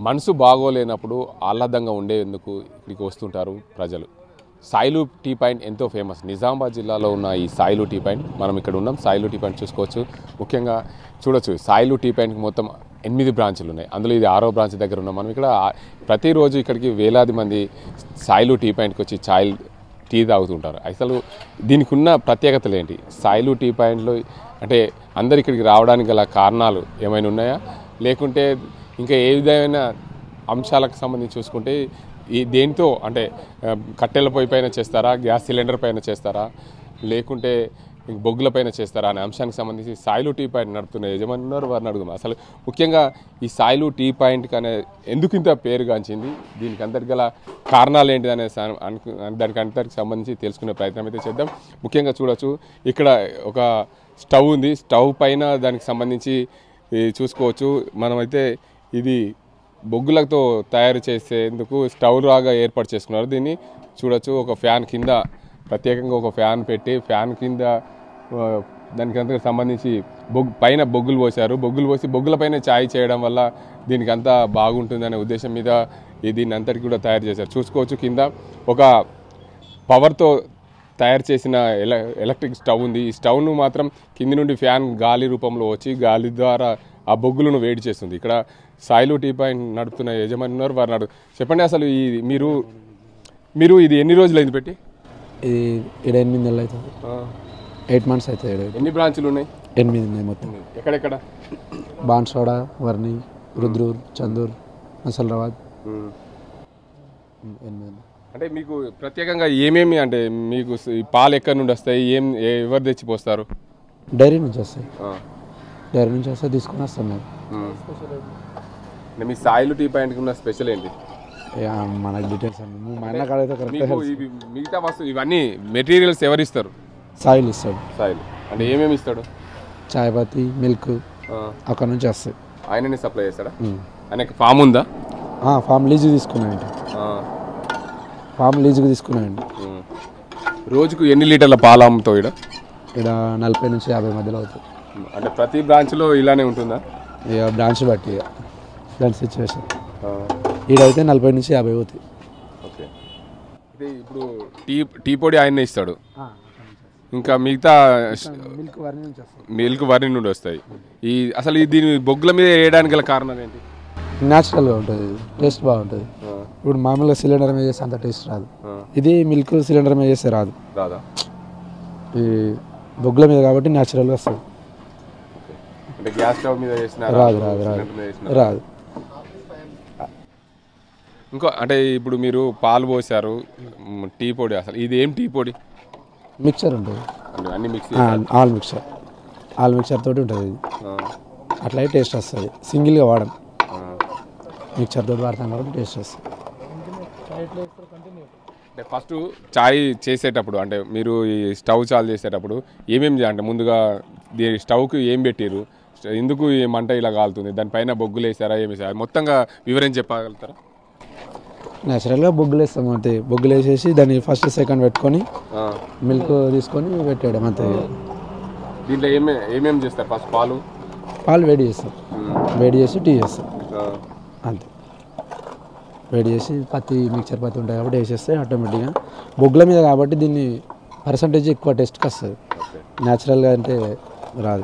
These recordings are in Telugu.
మనసు బాగోలేనప్పుడు ఆహ్లాదంగా ఉండేందుకు ఇక్కడికి వస్తుంటారు ప్రజలు సాయిలు టీ పాయింట్ ఎంతో ఫేమస్ నిజామాబాద్ జిల్లాలో ఉన్న ఈ సాయిలు టీ పాయింట్ మనం ఇక్కడ ఉన్నాం సాయిలు టీ పాయింట్ చూసుకోవచ్చు ముఖ్యంగా చూడొచ్చు సాయిలు టీ పాయింట్కి మొత్తం ఎనిమిది బ్రాంచులు ఉన్నాయి అందులో ఇది ఆరో బ్రాంచ్ దగ్గర ఉన్నాం మనం ఇక్కడ ఆ- ప్రతిరోజు ఇక్కడికి వేలాది మంది సాయిలు టీ పాయింట్కి వచ్చి చాయ్ టీ తాగుతుంటారు అసలు దీనికి ఉన్న ప్రత్యేకతలు ఏంటి సాయిలు టీ పాయింట్లో అంటే అందరు ఇక్కడికి రావడానికి గల కారణాలు ఏమైనా ఉన్నాయా లేకుంటే ఇంకా ఏ విధమైన అంశాలకు సంబంధించి చూసుకుంటే ఈ దేంతో అంటే ఆ, కట్టెల పొయ్యి పైన చేస్తారా గ్యాస్ సిలిండర్ పైన చేస్తారా లేకుంటే ఇంక బొగ్గుల పైన చేస్తారా అనే అంశానికి సంబంధించి సాయిలు టీ పాయింట్ నడుపుతున్న యజమాని ఉన్నారు వారిని అడుగుదాం అసలు ముఖ్యంగా ఈ సాయిలు టీ పాయింట్కి అనే ఎందుకు ఇంత పేరుగాంచింది దీనికి అంతటి గల కారణాలు ఏంటి అనే సా- అనుకు దానికి అంతటికి సంబంధించి తెలుసుకునే ప్రయత్నం అయితే చేద్దాం ముఖ్యంగా చూడొచ్చు ఇక్కడ ఒక స్టవ్ ఉంది స్టవ్ పైన దానికి సంబంధించి ఈ చూసుకోవచ్చు మనమైతే ఇది బొగ్గులతో తయారు చేసేందుకు స్టవ్ లాగా ఏర్పాటు చేసుకున్నారు దీన్ని చూడొచ్చు ఒక ఫ్యాన్ కింద ప్రత్యేకంగా ఒక ఫ్యాన్ పెట్టి ఫ్యాన్ కింద ఆ, దానికి అంతకు సంబంధించి బొగ్గు పైన బొగ్గులు పోసారు బొగ్గులు పోసి బొగ్గుల పైన ఛాయ్ చేయడం వల్ల దీనికి అంతా బాగుంటుందనే ఉద్దేశం మీద ఈ దీన్ని అంతటికి కూడా తయారు చేశారు చూసుకోవచ్చు కింద ఒక పవర్తో తయారు చేసిన ఎల ఎలక్ట్రిక్ స్టవ్ ఉంది ఈ స్టవ్ను మాత్రం కింది నుండి ఫ్యాన్ గాలి రూపంలో వచ్చి గాలి ద్వారా ఆ బొగ్గులను వేడి చేస్తుంది ఇక్కడ సాయిలు టీ పాయింట్ నడుపుతున్న యజమాని ఉన్నారు వారు నడు చెప్పండి అసలు ఈ మీరు మీరు ఇది ఎన్ని రోజులు అయింది పెట్టి ఇది ఇక్కడ ఎనిమిది నెలలు అవుతుంది ఎయిట్ మంత్స్ అవుతుంది ఈడ. ఎన్ని బ్రాంచులు ఉన్నాయి ఎనిమిది ఉన్నాయి మొత్తం ఎక్కడెక్కడ బాన్స్వాడ వర్ణి రుద్రూర్ చందూర్ నసల్రాబాద్ ఎనిమిది ఉన్నాయి. అంటే మీకు ప్రత్యేకంగా ఏమేమి అంటే మీకు స- ఈ పాలు ఎక్కడి నుండి వస్తాయి ఏం ఏ- ఎవరు తెచ్చిపోస్తారు డైరీ నుంచి వస్తాయి డైరీ నుంచి వస్తే తీసుకొని వస్తాం మేము అంటే మీ సాయిలు టీ పాయింట్కి ఉన్న స్పెషల్ ఏంటి ఇక మనకు డీటెయిల్స్ అండి మా అన్న కాడ అయితే కరెక్ట్ మీకు ఇవి మిగతా వస్తువు ఇవన్నీ మెటీరియల్స్ ఎవరు ఇస్తారు సాయిల్ ఇస్తాడు సాయిల్ అంటే ఏమేమి ఇస్తాడు చాయ్ పత్తి మిల్క్ ఆ, అక్కడ నుంచి వస్తాయి ఆయననే సప్లై చేస్తాడా ఆయనకి ఫామ్ ఉందా ఫామ్ లీజుకి తీసుకున్నాయండి ఆ, ఫామ్ లీజుకి తీసుకున్నాయండి ఉమ్. రోజుకు ఎన్ని లీటర్ల పాలు అమ్ముతావు ఇక్కడ ఇక్కడ నలభై నుంచి యాభై మధ్యలో అవుతుంది అంటే ప్రతి బ్రాంచ్లో ఇలానే ఉంటుందా ఇక బ్రాంచ్ బట్టి ఇక దాని సిచ్యువేషన్ ఆ, ఈడైతే నలభై నుంచి యాభై అవుతాయి ఓకే అంటే ఇప్పుడు టీ టీ పొడి ఆయనే ఇస్తాడు ఇంకా మిగతా మిల్క్ వర్ణి నుంచి వస్తాయి మిల్క్ వరి నుండి వస్తాయి ఈ అసలు ఈ దీని బొగ్గుల మీద వేయడానికి గల కారణం ఏంటి న్యాచురల్గా ఉంటుంది టేస్ట్ బాగుంటుంది ఆ, ఇప్పుడు మామూలుగా సిలిండర్ మీద చేస్తే అంత టేస్ట్ రాదు ఆ, ఇది మిల్క్ సిలిండర్ మీద చేస్తే రాదు రాదా ఈ బొగ్గుల మీద కాబట్టి న్యాచురల్గా వస్తుంది అంటే గ్యాస్ స్టవ్ మీద చేసిన రాదు రాదు రాదు రాదు ఇంకో అంటే ఇప్పుడు మీరు పాలు పోసారు మ్, టీ పొడి అసలు ఇది ఏం టీ పొడి మిక్చర్ ఉంటుంది అంటే అన్ని మిక్స్ ఆ, ఆల్ మిక్చర్ ఆల్ మిక్చర్ తోటి ఉంటుంది ఇది అట్లా అయితే టేస్ట్ వస్తుంది సింగిల్గా వాడం మిక్చర్ తోటి వాడతాం కాబట్టి టేస్ట్ వస్తుంది అంటే ఫస్ట్ చాయ్ చేసేటప్పుడు అంటే మీరు ఈ స్టవ్ చాలు చేసేటప్పుడు ఏమేమి చేయాలి అంటే ముందుగా దీని స్టవ్కి ఏం పెట్టారు ఎందుకు ఈ మంట ఇలా కాలుతుంది దానిపైన బొగ్గులు వేసారా ఏమి వేసారా మొత్తంగా వివరించి చెప్పగలుగుతారా న్యాచురల్గా బొగ్గులు వేస్తాం అంతే బొగ్గులు వేసేసి దాన్ని ఫస్ట్ సెకండ్ పెట్టుకొని ఆ. మిల్క్ తీసుకొని పెట్టేయడం అంతే దీంట్లో ఏమే ఏమేమి చేస్తారు ఫస్ట్ పాలు పాలు వేడి చేస్తాం వేడి చేసి టీ చేస్తాం ఆ, అంతే వేడి చేసి పత్తి మిక్చర్ పత్తి ఉంటాయి కాబట్టి వేసేస్తే ఆటోమేటిక్గా బొగ్గుల మీద కాబట్టి దీన్ని పర్సంటేజ్ ఎక్కువ టేస్ట్కి వస్తుంది ఓకే న్యాచురల్గా అంటే రాదు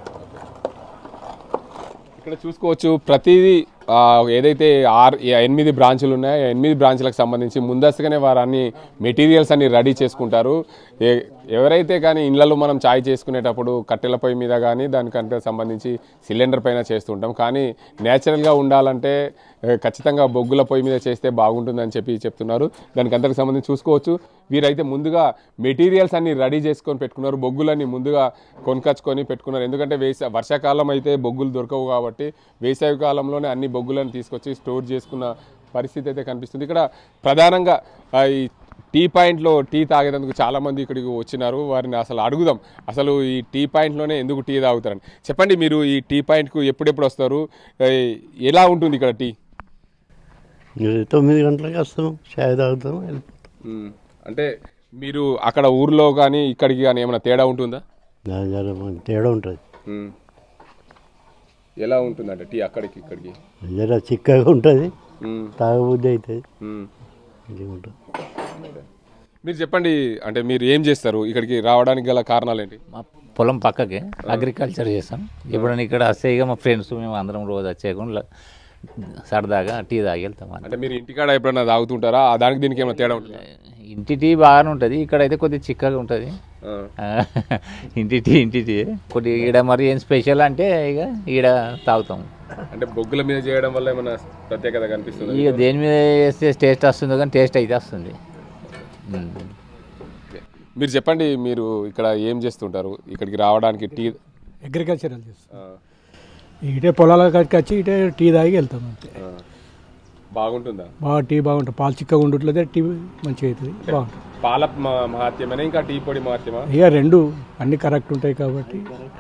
ఇక్కడ చూసుకోవచ్చు ప్రతిదీ ఆ, ఏదైతే ఆరు ఈ ఎనిమిది బ్రాంచులు ఉన్నాయో ఆ ఎనిమిది బ్రాంచ్లకు సంబంధించి ముందస్తుగానే వారు అన్ని మెటీరియల్స్ అన్ని రెడీ చేసుకుంటారు ఏ- ఎవరైతే కానీ ఇళ్లలో మనం చాయ్ చేసుకునేటప్పుడు కట్టెల పొయ్యి మీద కానీ దానికంటే సంబంధించి సిలిండర్ పైన చేస్తుంటాం కానీ నేచురల్గా ఉండాలంటే ఏ, ఖచ్చితంగా బొగ్గుల పొయ్యి మీద చేస్తే బాగుంటుందని చెప్పి చెప్తున్నారు దానికి అంతకు సంబంధించి చూసుకోవచ్చు వీరైతే ముందుగా మెటీరియల్స్ అన్ని రెడీ చేసుకొని పెట్టుకున్నారు బొగ్గులన్నీ ముందుగా కొనుకొచ్చుకొని పెట్టుకున్నారు ఎందుకంటే వేస వర్షాకాలం అయితే బొగ్గులు దొరకవు కాబట్టి వేసవి కాలంలోనే అన్ని బొగ్గులను తీసుకొచ్చి స్టోర్ చేసుకున్న పరిస్థితి అయితే కనిపిస్తుంది ఇక్కడ ప్రధానంగా ఆ, ఈ టీ పాయింట్లో టీ తాగేందుకు చాలామంది ఇక్కడికి వచ్చినారు వారిని అసలు అడుగుదాం అసలు ఈ టీ పాయింట్లోనే ఎందుకు టీ తాగుతారని చెప్పండి మీరు ఈ టీ పాయింట్కు ఎప్పుడెప్పుడు వస్తారు ఏ, ఎలా ఉంటుంది ఇక్కడ టీ ఇది తొమ్మిది గంటలకు వస్తాం చాయ్ తాగుతాం వెళ్ళిపోతాం అంటే మీరు అక్కడ ఊర్లో కానీ ఇక్కడికి కానీ ఏమైనా తేడా ఉంటుందా దాని జర మనకి తేడా ఉంటుంది ఎలా ఉంటుందంట టీ అక్కడికి ఇక్కడికి జర చిక్కగా ఉంటుంది మ్మ్. తాగబుద్ధి అవుతుంది మ్మ్. ఇది ఉంటుంది మీరు చెప్పండి అంటే మీరు ఏం చేస్తారు ఇక్కడికి రావడానికి గల కారణాలు ఏంటి మా పొలం పక్కకే అగ్రికల్చర్ చేస్తాం ఎప్పుడైనా ఇక్కడ వస్తే ఇక మా ఫ్రెండ్స్ మేము అందరం రోజు వచ్చేయకుండా సరదాగా టీ తాగి వెళ్తాం అన్నమాట. అంటే మీరు ఇంటికాడ ఎప్పుడైనా తాగుతుంటారా ఆ దానికి దీనికి ఏమైనా తేడా ఉంటుందా ఇంటి టీ బాగానే ఉంటుంది ఇక్కడైతే కొద్దిగా చిక్కగా ఉంటుంది ఆ. ఇంటి టీ ఇంటి టీ కొద్దిగా ఈడ మరి ఏం స్పెషల్ అంటే ఇక ఈడ తాగుతాం అంటే బొగ్గుల మీద చేయడం వల్ల ఏమైనా ప్రత్యేకత కనిపిస్తుంది ఇక దేని మీద వేస్తే టేస్ట్ వస్తుందో కానీ టేస్ట్ అయితే వస్తుంది ఉమ్. మీరు చెప్పండి మీరు ఇక్కడ ఏం చేస్తుంటారు ఇక్కడికి రావడానికి టీ అగ్రికల్చరల్ చేస్తాం ఆ, ఇటే పొలాల కాడికి వచ్చి ఇటే టీ తాగి వెళ్తాం అంతే ఆ. బాగుంటుందా బాగా టీ బాగుంటుంది పాలు చిక్కగా ఉండట్లేదే టీ మంచిగా అవుతుంది బాగుంటుంది పాల మ- మహాత్యమేనా ఇంకా టీ పొడి మహాత్యమా ఇక రెండు అన్ని కరెక్ట్ ఉంటాయి కాబట్టి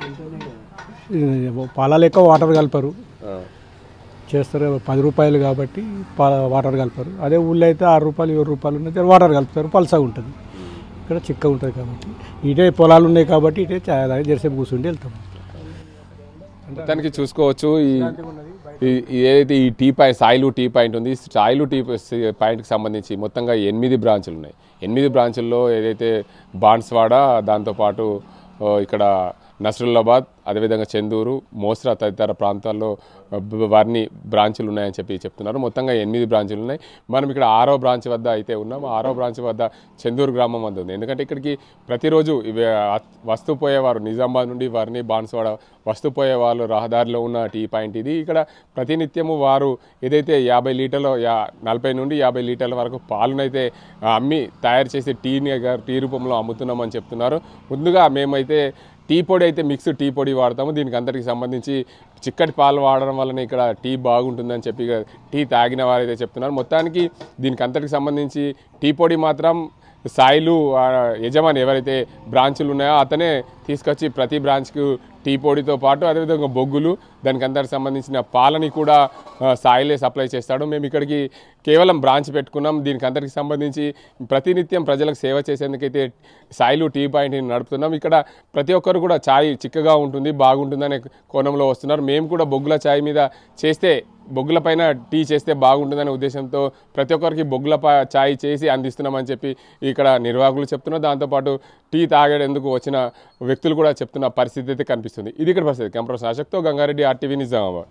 ఇది పాల లెక్క వాటర్ కలపరు ఆ. చేస్తారు పది రూపాయలు కాబట్టి పాల వాటర్ కలపరు అదే ఊళ్ళో అయితే ఆరు రూపాయలు ఏడు రూపాయలు ఉన్నది వాటర్ కలుపుతారు పలసగా ఉంటుంది ఇక్కడ చిక్కగా ఉంటుంది కాబట్టి ఇటే పొలాలు ఉన్నాయి కాబట్టి ఇటే చాలా తాగి జరసేపు కూర్చుండి వెళ్తాం మొత్తానికి చూసుకోవచ్చు ఈ ఈ- ఈ ఏదైతే ఈ tea point Sailu tea point ఉంది సాయిలు టీ పాయింట్కి సంబంధించి మొత్తంగా ఎనిమిది బ్రాంచులు ఉన్నాయి ఎనిమిది బ్రాంచుల్లో ఏదైతే బాన్స్వాడ దాంతోపాటు ఆ, ఇక్కడ నసరుల్లాబాద్ అదేవిధంగా చందూరు మోస్రా తదితర ప్రాంతాల్లో ఆ, బ- వారిని బ్రాంచులు ఉన్నాయని చెప్పి చెప్తున్నారు మొత్తంగా ఎనిమిది బ్రాంచులు ఉన్నాయి మనం ఇక్కడ ఆరో బ్రాంచ్ వద్ద అయితే ఉన్నాం ఆరో బ్రాంచ్ వద్ద చందూరు గ్రామం వద్ద ఉంది ఎందుకంటే ఇక్కడికి ప్రతిరోజు ఇవి ఆ- వస్తూ పోయేవారు నిజామాబాద్ నుండి వారిని బాన్స్వాడ వస్తూ పోయే వాళ్ళు రహదారిలో ఉన్న టీ పాయింట్ ఇది ఇక్కడ ప్రతినిత్యము వారు ఏదైతే యాభై లీటర్ల యా నలభై నుండి యాభై లీటర్ల వరకు పాలనైతే ఆ, అమ్మి తయారు చేసే టీని టీ రూపంలో అమ్ముతున్నామని చెప్తున్నారు ముందుగా మేమైతే టీ పొడి అయితే మిక్స్ టీ పొడి వాడతాము దీనికి అందరికి సంబంధించి చిక్కటి పాలు వాడడం వలన ఇక్కడ టీ బాగుంటుందని చెప్పి ఇక టీ తాగిన వారైతే చెప్తున్నారు మొత్తానికి దీనికి అంతటికి సంబంధించి టీ పొడి మాత్రం సాయిలు ఆ, యజమాని ఎవరైతే బ్రాంచులు ఉన్నాయో అతనే తీసుకొచ్చి ప్రతి బ్రాంచ్కు టీ పొడితో పాటు అదేవిధంగా బొగ్గులు దానికి అందరికి సంబంధించిన పాలని కూడా ఆ, సాయిలే సప్లై చేస్తాడు మేము ఇక్కడికి కేవలం బ్రాంచ్ పెట్టుకున్నాం దీనికి అందరికి సంబంధించి ప్రతినిత్యం ప్రజలకు సేవ చేసేందుకైతే సాయిలు టీ పాయింట్ని నడుపుతున్నాం ఇక్కడ ప్రతి ఒక్కరు కూడా ఛాయ్ చిక్కగా ఉంటుంది బాగుంటుందనే కోణంలో వస్తున్నారు మేము కూడా బొగ్గుల ఛాయ్ మీద చేస్తే బొగ్గుల పైన టీ చేస్తే బాగుంటుందనే ఉద్దేశంతో ప్రతి ఒక్కరికి బొగ్గుల పా ఛాయ్ చేసి అందిస్తున్నామని చెప్పి ఇక్కడ నిర్వాహకులు చెప్తున్నారు దాంతోపాటు టీ తాగేందుకు వచ్చిన వ్యక్తులు కూడా చెప్తున్న పరిస్థితి అయితే కనిపిస్తుంది ఇది ఇక్కడ పరిస్థితి కెంప్రోస్ నాశక్తో గంగారెడ్డి ఆర్టీవీ నిజామాబాద్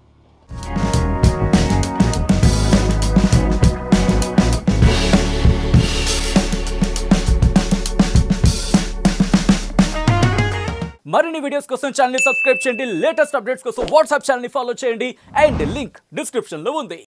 మరిన్ని వీడియోస్ కోసం ఛానల్ సబ్స్క్రైబ్ చేయండి లేటెస్ట్ అప్డేట్స్ కోసం వాట్సాప్ ఛానల్ ఫాలో చేయండి అండ్ లింక్ డిస్క్రిప్షన్ లో ఉంది